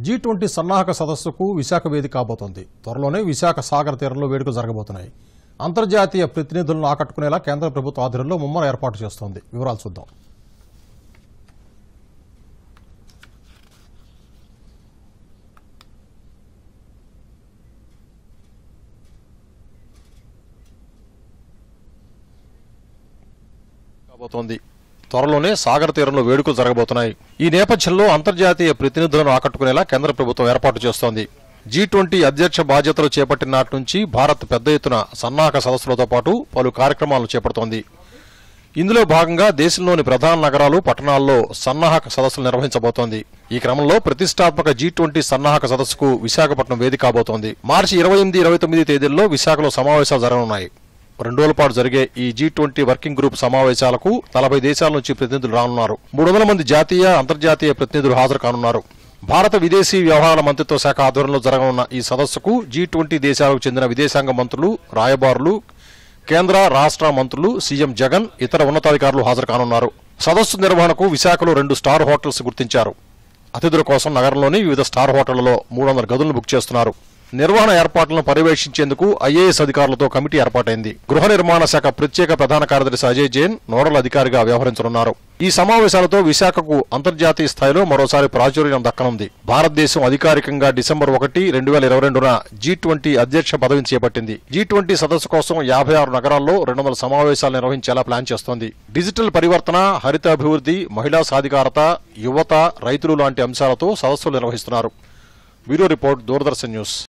G twenty సన్నాహక సదస్సుకు విశాఖ వేదిక కాబోతోంది త్వరలోనే విశాఖ సాగర్ తీరంలో వేడుకలు జరగబోతున్నాయి అంతర్జాతీయ ప్రతినిధులను ఆకట్టుకునేలా కేంద్ర ప్రభుత్వ ఆధ్వర్యంలో ముమ్మర ఏర్పాటు చేస్తోంది వివరాలు చూద్దాం కాబోతోంది త్వరలోనే సాగర్ తీరంలో వేడుకలు జరగబోతున్నాయి ఈ నేపథ్యంలో అంతర్జాతీయ ప్రతినిధులను ఆకట్టుకునేలా కేంద్ర ప్రభుత్వం ఏర్పాటు చేస్తోంది జీ ట్వంటీ అధ్యక్ష బాధ్యతలు చేపట్టిన నాటి నుంచి భారత్ పెద్ద ఎత్తున సన్నాహక సదస్సులతో పాటు పలు కార్యక్రమాలను చేపడుతోంది ఇందులో భాగంగా దేశంలోని ప్రధాన నగరాలు పట్టణాల్లో సన్నాహక సదస్సులు నిర్వహించబోతోంది ఈ క్రమంలో ప్రతిష్టాత్మక జీ ట్వంటీ సన్నాహక సదస్సుకు విశాఖపట్నం వేదిక కాబోతోంది మార్చి ఇరవై ఎనిమిది ఇరవై తొమ్మిది తేదీల్లో విశాఖలో సమావేశాలు జరగనున్నాయి రెండు రోజుల పాటు జరిగే ఈ జీ ట్వంటీ వర్కింగ్ గ్రూప్ సమావేశాలకు నలభై దేశాల నుంచి ప్రతినిధులు రానున్నారు మూడు వందల మంది జాతీయ అంతర్జాతీయ ప్రతినిధులు హాజరు కానున్నారు భారత విదేశీ వ్యవహారాల మంత్రిత్వ శాఖ ఆధ్వర్యంలో జరగనున్న ఈ సదస్సుకు జీ ట్వంటీ దేశాలకు చెందిన విదేశాంగ మంత్రులు రాయబారులు కేంద్ర రాష్ట్ర మంత్రులు సీఎం జగన్ ఇతర ఉన్నతాధికారులు హాజరు కానున్నారు సదస్సు నిర్వహణకు విశాఖలో రెండు స్టార్ హోటల్స్ గుర్తించారు అతిథుల కోసం నగరంలోని వివిధ స్టార్ హోటళ్లలో మూడు వందల గదులను బుక్ చేస్తున్నారు నిర్వహణ ఏర్పాట్లను పర్యవేక్షించేందుకు ఐఏఎస్ అధికారులతో కమిటీ ఏర్పాటైంది గృహ నిర్మాణ శాఖ ప్రత్యేక ప్రధాన కార్యదర్శి అజయ్ జైన్ నోడల్ అధికారిగా వ్యవహరించనున్నారు ఈ సమావేశాలతో విశాఖకు అంతర్జాతీయ స్థాయిలో మరోసారి ప్రాచుర్యం దక్కనుంది భారతదేశం అధికారికంగా డిసెంబర్ ఒకటి రెండు వేల ఇరవై రెండున జీ ట్వంటీ అధ్యక్ష పదవిని చేపట్టింది జీ ట్వంటీ సదస్సు కోసం యాభై ఆరు నగరాల్లో రెండు వందల సమావేశాలు నిర్వహించేలా ప్లాన్ చేస్తోంది డిజిటల్ పరివర్తన హరిత అభివృద్ధి మహిళా సాధికారత యువత రైతులు లాంటి అంశాలతో సదస్సులు నిర్వహిస్తున్నారు బ్యూరో రిపోర్ట్ దూరదర్శన్ న్యూస్